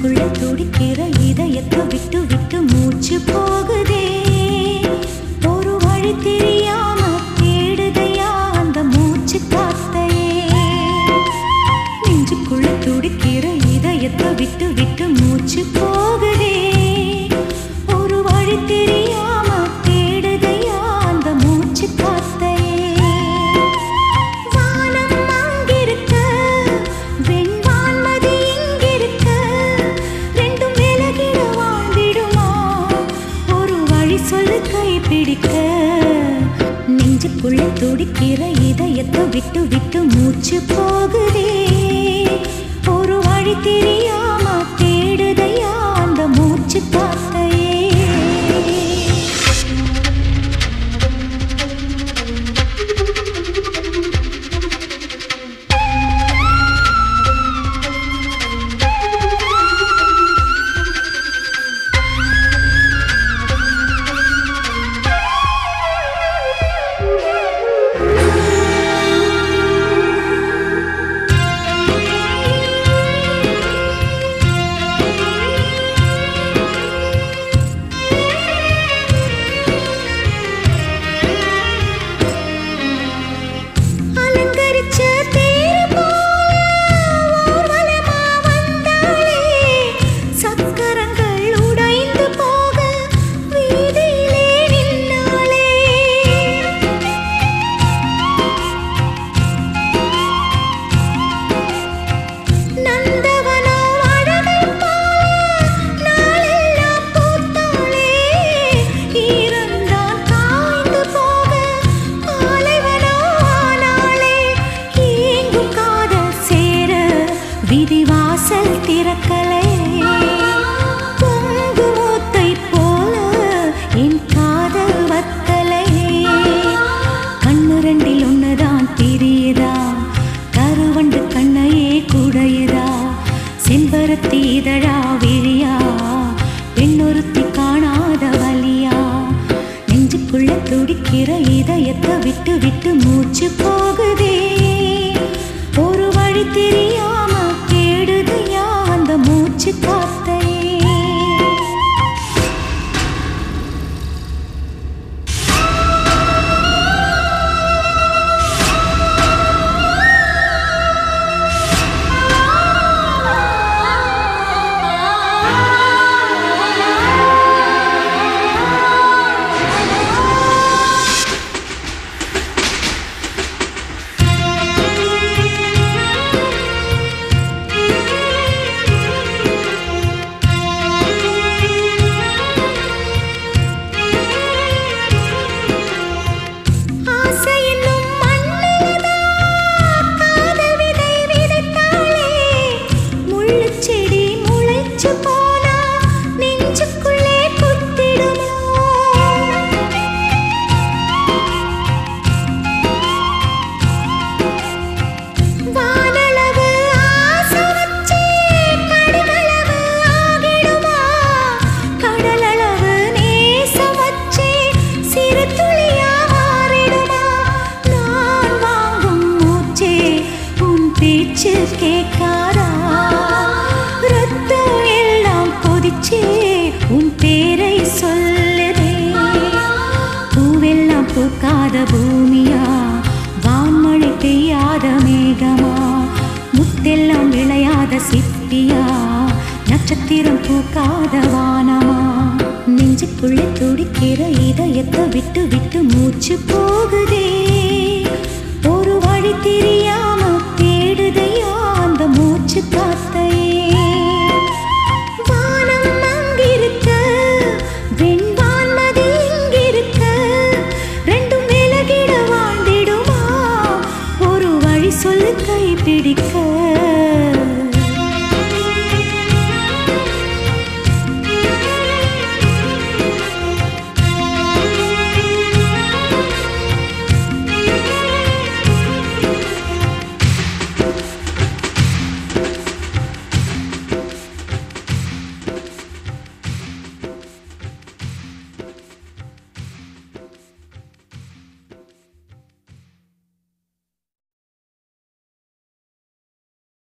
நெஞ்சுக்குள்ள துடிக்கிற இதயத்தை விட்டு விட்டு மூச்சு போகுதே ஒரு வழி தெரியாம தேடுதையா அந்த மூச்சு காத்தையே நெஞ்சுக்குள்ள துடிக்கிற இதயத்தை விட்டு விட்டு மூச்சு போகுதே ஒரு வழி தெரியாம தேடுதையா அந்த மூச்சு காத்தையே வானம் அங்கிருக்க வெண்வான்மதி இங்கிருக்க ரெண்டும் விலகிட வாழ்ந்திடுமா ஒரு வழி சொல்லு கை பிடிக்க நெஞ்சுக்குள்ள துடிக்கிற இதயத்தை விட்டு விட்டு மூச்சு போகுதே ஒரு வழி தெரியாம தேடுதையா அந்த மூச்சு காத்தையே அலங்கரிச்ச தேர் போல ஊர்வலமா வந்தாளே சக்கரங்கள் உடைந்து போக வீதியிலே நின்னாளே நந்தவனோ அழகை போல நாளெல்லாம் பூத்தாளே ஈரந்தான் காய்ந்து போக பாலைவனோ ஆனாளே ஏங்கும் காதல் சேர விதிவாசல் திறக்கலே பொங்கு மூத்தை போல என் காதல் வத்தலே கண்ணு ரெண்டில் ஒண்ணுதான் தெரியுதா கருவண்டு கண்ணையே குடையுதா செம்பருத்தி இதழா விழியா பெண்ணொருத்தி காணாத வலியா நெஞ்சுக்குள்ள துடிக்கிற இதயத்தை விட்டு விட்டு மூச்சு போகுதே ஒரு வழி தெரியாம தேடுதையா அந்த மூச்சு காத்தையே ஆசை என்னும் மண்ணில்தான் காதல் விதை விதைத்தாளே. முள்ளுச் செடி முளைச்சு போனா நெஞ்சுக்குள்ளே குத்திடுமோ? வானளவு ஆசை வச்சே கடுகளவு ஆகிடுமா? கடலளவு நேசம் வச்சே சிறு துளியா மாறிடுமா? நான் வாங்கும் மூச்சே உன் பேச்சு கேட்காதா? ரத்தம் எல்லாம் கொதிச்சே உன் பேரை சொல்லுதே பூவெல்லாம் பூக்காத பூமியா வான்மழை பெய்யாத மேகமா முத்தெல்லாம் விளையாத சிப்பியா நட்சத்திரம் பூக்காத வானமா நெஞ்சுக்குள்ளே துடிக்கிற இதயத்தை விட்டு விட்டு மூச்சு போகுதே ஒரு வழி தெரியாம தேடுதையா அந்த மூச்சு காத்தை